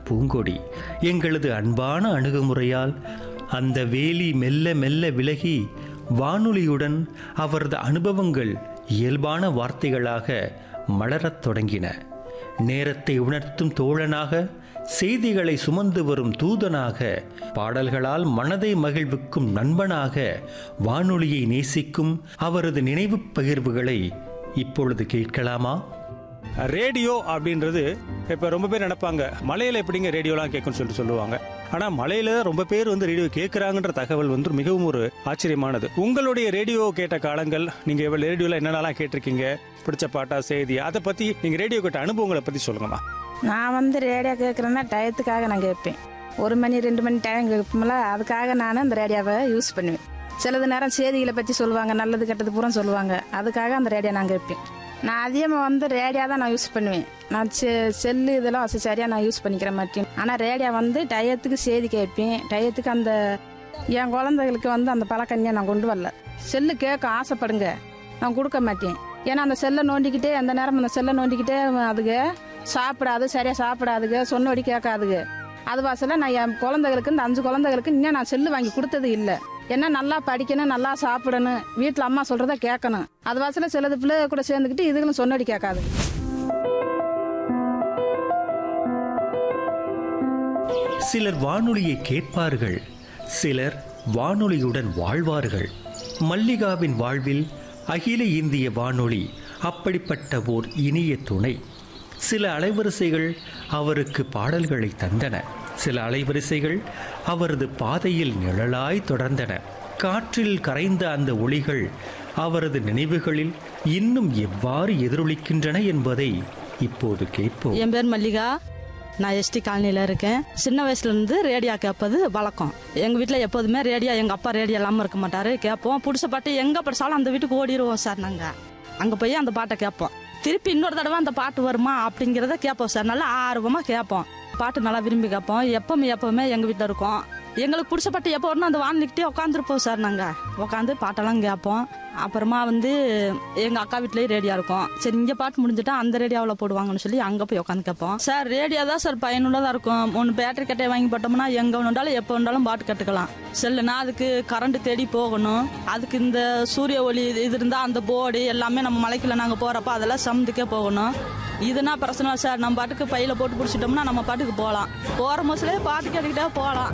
பூங்கொடி எங்களது அன்பான அணுகுமுறையால் அந்த வேலி மெல்ல மெல்ல விலகி வானொலியுடன் அவரது அனுபவங்கள் இயல்பான வார்த்தைகளாக மலரத் தொடங்கின நேரத்தை உணர்த்தும் தோழனாக செய்திகளை சுமந்து வரும் தூதனாக பாடல்களால் மனதை மகிழ்விக்கும் நண்பனாக வானொலியை நேசிக்கும் அவரது நினைவுப் பகிர்வுகளை இப்பொழுது கேட்கலாமா ரேடியோ அப்படின்றது இப்போ ரொம்ப பேர் நினைப்பாங்க மலையில் எப்படிங்க ரேடியோலாம் கேட்கும்னு சொல்லிட்டு சொல்லுவாங்க ஆனால் மலையில் ரொம்ப பேர் வந்து ரேடியோ கேட்குறாங்கன்ற தகவல் வந்து மிகவும் ஒரு ஆச்சரியமானது உங்களுடைய ரேடியோ கேட்ட காலங்கள் நீங்கள் எவ்வளோ ரேடியோவில் என்னென்னலாம் கேட்டிருக்கீங்க பிடிச்ச பாட்டா செய்தி அதை பற்றி நீங்கள் ரேடியோ கேட்ட அனுபவங்களை பற்றி சொல்லுங்கம்மா நான் வந்து ரேடியோ கேட்குறேன்னா டயத்துக்காக நான் கேட்பேன் ஒரு மணி ரெண்டு மணி டைம் கேட்போம்ல அதுக்காக நான் அந்த ரேடியோவை யூஸ் பண்ணுவேன் சிலது நேரம் செய்திகளை பற்றி சொல்லுவாங்க நல்லது கெட்டது பூரா சொல்லுவாங்க அதுக்காக அந்த ரேடியோ நான் கேட்பேன் நான் அதிகமாக வந்து ரேடியோ தான் நான் யூஸ் பண்ணுவேன் நான் செ செல்லு இதெல்லாம் வசதி சரியாக நான் யூஸ் பண்ணிக்கிற மாட்டேன் ஆனால் ரேடியோ வந்து டயத்துக்கு செய்தி கேட்பேன் டயத்துக்கு அந்த என் குழந்தைகளுக்கு வந்து அந்த பழக்கண்ணியை நான் கொண்டு வரல செல்லு கேட்க ஆசைப்படுங்க நான் கொடுக்க மாட்டேன் ஏன்னா அந்த செல்லை நோண்டிக்கிட்டே அந்த நேரம் அந்த செல்லை நோண்டிக்கிட்டே அதுக சாப்பிடாது சரியாக சாப்பிடாதுங்க சொன்னபடி கேட்காதுங்க அது வாசல நான் என் குழந்தைகளுக்கு இந்த அஞ்சு குழந்தைகளுக்கு இன்னும் நான் செல்லு வாங்கி கொடுத்தது இல்லை என்ன நல்லா படிக்கணும் நல்லா சாப்பிடணும் வீட்டில் அம்மா சொல்கிறத கேட்கணும் அது வாசல சிலது பிள்ளை கூட சேர்ந்துக்கிட்டு இதுகளும் சொன்னபடி கேட்காது சிலர் வானொலியை கேட்பார்கள் சிலர் வானொலியுடன் வாழ்வார்கள் மல்லிகாவின் வாழ்வில் அகில இந்திய வானொலி அப்படிப்பட்ட ஓர் இனிய துணை சில அலைவரிசைகள் அவருக்கு பாடல்களை தந்தன சில அலைவரிசைகள் அவரது பாதையில் நிழலாய் தொடர்ந்தன காற்றில் கரைந்த அந்த ஒளிகள் அவரது நினைவுகளில் இன்னும் எவ்வாறு எதிரொலிக்கின்றன என்பதை இப்போது கேட்போம் என் பேர் மல்லிகா நான் எஸ்டி காலனியில் இருக்கேன் சின்ன வயசுலேருந்து ரேடியோ கேட்பது வழக்கம் எங்கள் வீட்டில் எப்போதுமே ரேடியோ எங்கள் அப்பா ரேடியோ இல்லாமல் இருக்க மாட்டார் கேட்போம் பிடிச்ச பாட்டு எங்கே படிச்சாலும் அந்த வீட்டுக்கு ஓடிடுவோம் சார் நாங்கள் அங்கே போய் அந்த பாட்டை கேட்போம் திருப்பி இன்னொரு தடவை அந்த பாட்டு வருமா அப்படிங்கிறத கேட்போம் சார் நல்லா ஆர்வமாக கேட்போம் பாட்டு நல்லா விரும்பி கேட்போம் எப்பவுமே எப்பவுமே எங்கள் வீட்டில் இருக்கோம் எங்களுக்கு பிடிச்ச பாட்டு எப்போ வரணும் அந்த வானிக்கிட்டே உட்காந்துருப்போம் சார் நாங்கள் உட்காந்து பாட்டெல்லாம் கேட்போம் அப்புறமா வந்து எங்கள் அக்கா வீட்லேயே ரேடியோ இருக்கும் சரி இங்கே பாட்டு முடிஞ்சுட்டா அந்த ரேடியோவில் போடுவாங்கன்னு சொல்லி அங்கே போய் உட்காந்து கேட்போம் சார் ரேடியோ தான் சார் பயனுள்ளதாக இருக்கும் ஒன்று பேட்டரி கட்டையை வாங்கி போட்டோம்னா எங்கே வேணுண்டாலும் எப்போ வேண்டாலும் பாட்டு கட்டுக்கலாம் செல்லுனா அதுக்கு கரண்ட் தேடி போகணும் அதுக்கு இந்த சூரிய ஒளி இது இது இருந்தால் அந்த போர்டு எல்லாமே நம்ம மலைக்குள்ள நாங்கள் போகிறப்ப அதெல்லாம் சமந்துக்கே போகணும் இதுனா பிரச்சனை இல்லை சார் நம்ம பாட்டுக்கு பையில போட்டு பிடிச்சிட்டோம்னா நம்ம பாட்டுக்கு போகலாம் போகிற மோசிலே பாட்டு கேட்டுக்கிட்டே போகலாம்